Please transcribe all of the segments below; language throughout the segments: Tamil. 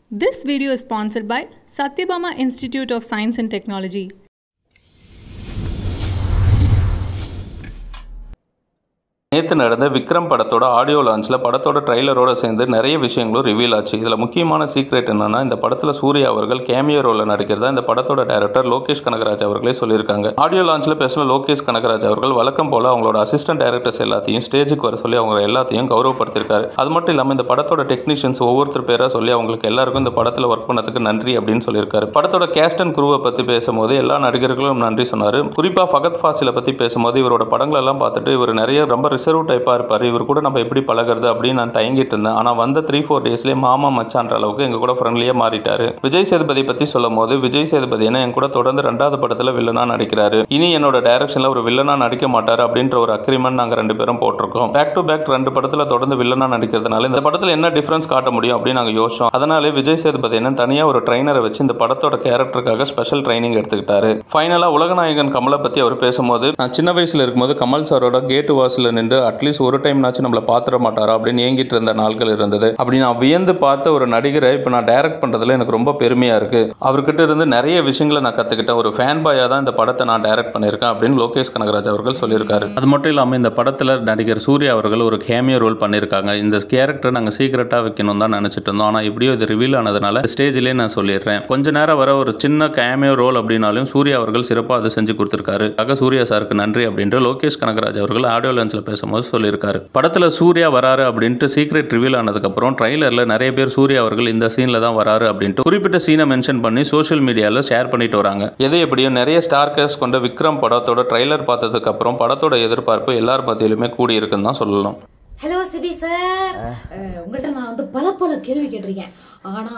This video is sponsored by Satyabama Institute of Science and Technology. நேற்று நடந்த விக்ரம் படத்தோட ஆடியோ லான்ச்சில் படத்தோட ட்ரைலரோட சேர்ந்து நிறைய விஷயங்களும் ரிவீல் ஆச்சு இதில் முக்கியமான சீக்ரெட் என்னன்னா இந்த படத்தில் சூர்யா அவர்கள் கேமியோ ரோலில் நடிக்கிறதா இந்த படத்தோட டைரக்டர் லோகேஷ் கனகராஜ் அவர்களே சொல்லியிருக்காங்க ஆடியோ லான்ச்சில் பேசின லோகேஷ் கனகராஜ் அவர்கள் வழக்கம் போல் அவங்களோட அசிஸ்டன்ட் டைரக்டர்ஸ் எல்லாத்தையும் ஸ்டேஜுக்கு வர சொல்லி அவங்க எல்லாத்தையும் கௌரவப்படுத்தியிருக்காரு அது மட்டும் இல்லாமல் இந்த படத்தோட டெக்னீஷியன்ஸ் ஒவ்வொருத்தர் பேராக சொல்லி அவங்களுக்கு எல்லாருக்கும் இந்த படத்தில் ஒர்க் பண்ணதுக்கு நன்றி அப்படின்னு சொல்லியிருக்காரு படத்தோட கேஸ்ட் அண்ட் குரூவை பற்றி பேசும்போது எல்லா நடிகர்களும் நன்றி சொன்னார் குறிப்பாக ஃபகத் ஃபாசிலை பற்றி பேசும்போது இவரோட படங்கள் எல்லாம் பார்த்துட்டு இவர் நிறைய ரொம்ப ரிசர்வ் டைப்பாக இருப்பார் இவர் கூட நம்ம எப்படி பழகிறது அப்படின்னு நான் தயங்கிட்டு இருந்தேன் ஆனால் வந்த த்ரீ ஃபோர் டேஸ்லேயே மாமா மச்சான்ற அளவுக்கு எங்கள் கூட ஃப்ரெண்ட்லியாக மாறிட்டாரு விஜய் சேதுபதி பற்றி சொல்லும் போது விஜய் சேதுபதி என்ன என் கூட தொடர்ந்து ரெண்டாவது படத்தில் வில்லனா நடிக்கிறாரு இனி என்னோட டைரக்ஷனில் ஒரு வில்லனா நடிக்க மாட்டார் அப்படின்ற ஒரு அக்ரிமெண்ட் நாங்கள் ரெண்டு பேரும் போட்டிருக்கோம் பேக் டு பேக் ரெண்டு படத்தில் தொடர்ந்து வில்லனா நடிக்கிறதுனால இந்த படத்தில் என்ன டிஃப்ரென்ஸ் காட்ட முடியும் அப்படின்னு நாங்கள் யோசிச்சோம் அதனாலே விஜய் சேதுபதி என்ன தனியாக ஒரு ட்ரைனரை வச்சு இந்த படத்தோட கேரக்டருக்காக ஸ்பெஷல் ட்ரைனிங் எடுத்துக்கிட்டாரு ஃபைனலாக உலகநாயகன் கமலை பற்றி அவர் பேசும்போது நான் சின்ன வயசில் இருக்கும்போது கமல் சாரோட கேட்டு வாசலில் நின்று அட்லீஸ்ட் ஒரு டைம்னாச்சும் நம்மளை பார்த்துட மாட்டாரா அப்படின்னு ஏங்கிட்டு இருந்த நாட்கள் இருந்தது அப்படி நான் வியந்து பார்த்த ஒரு நடிகரை இப்போ நான் டைரக்ட் பண்ணுறதுல எனக்கு ரொம்ப பெருமையாக இருக்குது அவர்கிட்ட இருந்து நிறைய விஷயங்களை நான் கற்றுக்கிட்டேன் ஒரு ஃபேன் பாயாக தான் இந்த படத்தை நான் டைரக்ட் பண்ணியிருக்கேன் அப்படின்னு லோகேஷ் கனகராஜ் அவர்கள் சொல்லியிருக்காரு அது மட்டும் இல்லாமல் இந்த படத்தில் நடிகர் சூர்யா அவர்கள் ஒரு கேமியோ ரோல் பண்ணியிருக்காங்க இந்த கேரக்டர் நாங்கள் சீக்கிரட்டாக வைக்கணும் தான் நினச்சிட்டு இருந்தோம் ஆனால் இப்படியோ இது ரிவீல் ஆனதுனால ஸ்டேஜ்லேயே நான் சொல்லிடுறேன் கொஞ்ச நேரம் வர ஒரு சின்ன கேமியோ ரோல் அப்படின்னாலும் சூர்யா அவர்கள் சிறப்பாக அதை செஞ்சு கொடுத்துருக்காரு ஆக சூர்யா சாருக்கு நன்றி அப்படின்ட்டு லோகேஷ் கனகராஜ் அவர்கள் ஆடியோ லான்ச்சில் பேசும்போது சொல்லியிருக்காரு படத்தில் சூர்யா வராரு அப்படின்ட்டு சீக்ரெட் ரிவீல் ஆனதுக்கப்புறம் ட்ரைலரில் நிறைய பேர் சூர்யா அவர்கள் இந்த சீனில் தான் வராரு அப்படின்ட்டு குறிப்பிட்ட சீனை மென்ஷன் பண்ணி சோஷியல் மீடியாவில் ஷேர் பண்ணிட்டு வராங்க எது எப்படியும் நிறைய ஸ்டார் கேஸ் கொண்ட விக்ரம் படத்தோட ட்ரைலர் பார்த்ததுக்கு அப்புறம் படத்தோட எதிர்பார்ப்பு எல்லார் மத்தியிலுமே கூடி இருக்குன்னு தான் சொல்லலாம் ஹலோ சிபி சார் உங்கள்கிட்ட நான் வந்து பல பல கேள்வி கேட்டிருக்கேன் ஆனா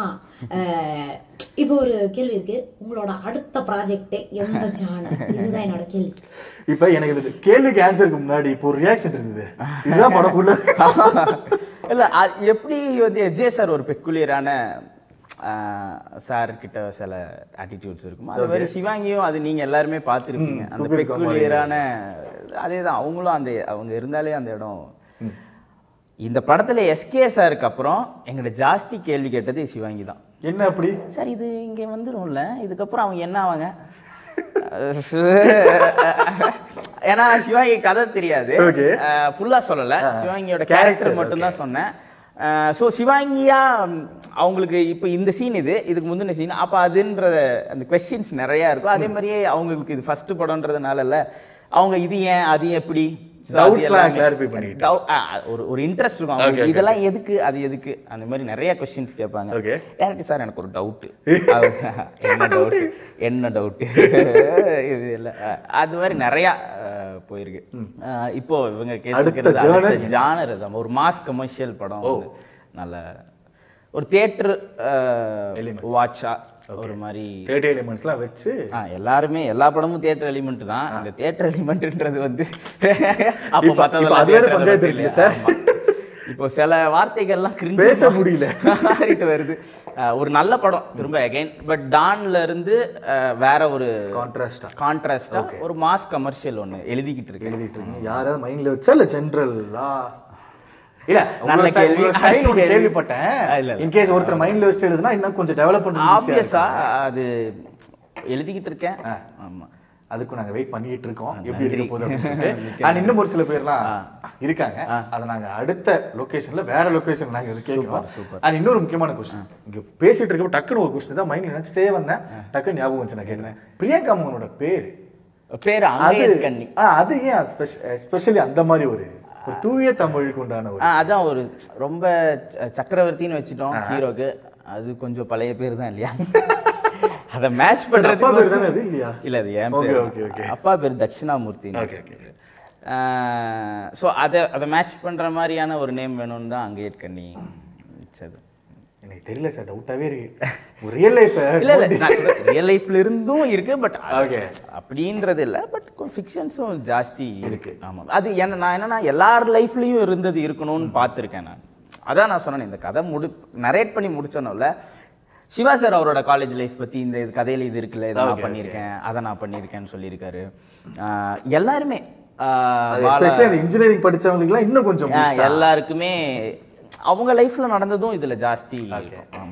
அஹ், இப்போ ஒரு கேள்வி இருக்கு உங்களோட அடுத்த ப்ராஜெக்ட் எந்த ஜானர் இதுதான் என்னோட கேள்வி இப்ப எனக்கு இது கேள்விக்கு ஆன்சருக்கு முன்னாடி இப்போ ஒரு ரியாக்ஷன் இருந்தது இதுதான் படக்குள்ள இல்லை எப்படி வந்து எஜே சார் ஒரு பெக்குலியரான சார் கிட்ட சில ஆட்டிடியூட்ஸ் இருக்கும் அது மாதிரி சிவாங்கியும் அது நீங்க எல்லாருமே பார்த்துருப்பீங்க அந்த பெக்குலியரான அதே தான் அவங்களும் அந்த அவங்க இருந்தாலே அந்த இடம் இந்த படத்துல எஸ்கே சாருக்கு அப்புறம் எங்கிட்ட ஜாஸ்தி கேள்வி கேட்டது சிவாங்கி தான் என்ன அப்படி சார் இது இங்கே வந்துடும்ல இதுக்கப்புறம் அவங்க என்ன ஆவாங்க ஏன்னா சிவாங்கி கதை தெரியாது Okay. ஃபுல்லாக சொல்லலை சிவாங்கியோட Character, கேரக்டர் மட்டும்தான் சொன்னேன் ஸோ சிவாங்கியா ம், அவங்களுக்கு இப்போ இந்த சீன் இது இதுக்கு முந்தின சீன் அப்போ அதுன்ற அந்த கொஸ்டின்ஸ் நிறையா இருக்கும் அதே மாதிரியே அவங்களுக்கு இது ஃபர்ஸ்ட் படம்ன்றதுனால அவங்க இது ஏன் அது எப்படி So, அது Doubts எல்லாம் எல்லாமே- clarify பண்ணிக்கிட்டு. Dou- ஆ, ஆ, ஒரு ஒரு இன்ட்ரெஸ்ட் இருக்கும் Okay, அவங்களுக்கு okay. இதெல்லாம் எதுக்கு அது எதுக்கு அந்த மாதிரி நிறைய கொஸ்டின்ஸ் கேட்பாங்க Okay. டேரக்டர் சார் எனக்கு ஒரு டவுட்டு என்ன டவுட்டு என்ன டவுட்டு இது இல்லை அது மாதிரி நிறையா அஹ், போயிருக்கு அஹ், இப்போ இவங்க கேட்டுக்கிறது genre? அடுத்த ஜானர் தான் ஒரு மாஸ் கமர்ஷியல் படம் வந்து நல்ல ஒரு தியேட்டர் வாட்சா ஒரு மாதிரி தேர்ட்டி எலிமெண்ட்ஸ்லாம் வச்சு ஆ எல்லாருமே எல்லா படமும் தியேட்டர் எலிமெண்ட் தான் இந்த தியேட்டர் எலிமெண்ட்ன்றது வந்து அப்போ இப்ப- இப்ப அது வேற பஞ்சாயத்து இருக்குல்ல சார்? இப்போ சில வார்த்தைகள்லாம் கிரிஞ்சு பேச முடியல. மாறிட்டு வருது ஆ, ஒரு நல்ல படம் திரும்ப அகைன் பட் டான்ல இருந்து ஆ, வேற ஒரு கான்ட்ராஸ்டா கான்ட்ராஸ்டா ஒரு மாஸ் கமர்ஷியல் ஒன்று எழுதிக்கிட்டு இருக்கு எழுதிட்டு இருக்கீங்க யாராவது மைண்ட்ல வச்சா இல்ல ஜென்ரலா இல்ல நல்ல நல்ல கேள்வி. கேள்வி அடுத்த கேள்வி. இல்ல, கேள்விப்பட்டேன் இல்ல. இன்கேஸ் ஒருத்தர் மைண்ட்ல வச்சு எழுதுனா இன்னும் கொஞ்சம் டெவலப் பண்ணுறது ஆப்வியஸா அது எழுதிக்கிட்டு இருக்கேன் ஆமா அதுக்கும் நாங்க வெயிட் பண்ணிட்டு இருக்கோம் எப்படி இருக்க போகுது அப்படின்னு சொல்லிட்டு. and இன்னும் ஒரு சில பேர்லாம் இருக்காங்க அதை நாங்க அடுத்த லொகேஷன்ல வேற லொகேஷன் நாங்க இது கேட்கிறோம் அண்ட் இன்னொரு முக்கியமான கொஸ்டின் இங்க பேசிட்டு இருக்கப்ப டக்குன்னு ஒரு கொஸ்டின் தான் மைண்ட்ல நினைச்சிட்டே வந்தேன் டக்குன்னு ஞாபகம் வந்துச்சு நான் கேட்டேன் பிரியங்கா மோகனோட பேரு பேர் அது அங்கையன் கண்ணி ஆ, அது ஏன் ஸ்பெஷலி அந்த மாதிரி ஒரு ஒரு தூய தமிழுக்கு உண்டான ஒரு ஆ அதான் ஒரு ரொம்ப ச- சக்கரவர்த்தின்னு வச்சுட்டோம் ஹீரோக்கு அது கொஞ்சம் பழைய பேர் தான் இல்லையா அதை மேட்ச் அப்பா பேர் பண்றதுக்கு தானே அது இல்லையா இல்ல அது என் Okay, பேர் okay, okay. அப்பா பேர் தட்சிணாமூர்த்தி ஓகே ஓகே ஸோ அதை அதை மேட்ச் பண்ற மாதிரியான ஒரு நேம் வேணும்னு தான் அங்கே கண்ணி வச்சது எனக்கு தெரியல சார் டவுட்டாவே இருக்கு ஒரு ரியல் லைஃப் இல்ல இல்ல நான் ரியல் லைஃப்ல இருந்தும் இருக்கு பட் Okay. அப்படின்றது இல்ல பட் ஃபிக்ஷன்ஸும் ஜாஸ்தி இருக்கு ஆமா அது என்ன நான் என்னன்னா எல்லார் லைஃப்லயும் இருந்தது இருக்கணும்னு பார்த்துருக்கேன் நான் அதான் நான் சொன்னேன் இந்த கதை முடி நரேட் பண்ணி முடிச்சோன்னோல சிவா சார் அவரோட காலேஜ் லைஃப் பத்தி இந்த இது கதையில இது இருக்குல்ல இதை நான் பண்ணியிருக்கேன் அதை நான் பண்ணியிருக்கேன்னு சொல்லியிருக்காரு ஆஹ் எல்லாருமே ஆஹ் பாலா- எஸ்பெஷலி அந்த இன்ஜினியரிஙங் படிச்சவங்களுக்குலாம் இன்னும் கொஞ்சம் ஆஹ் எல்லாருக்குமே அவங்க லைஃப்ல நடந்ததும் இதுல ஜாஸ்தி இருக்கும். ஆமா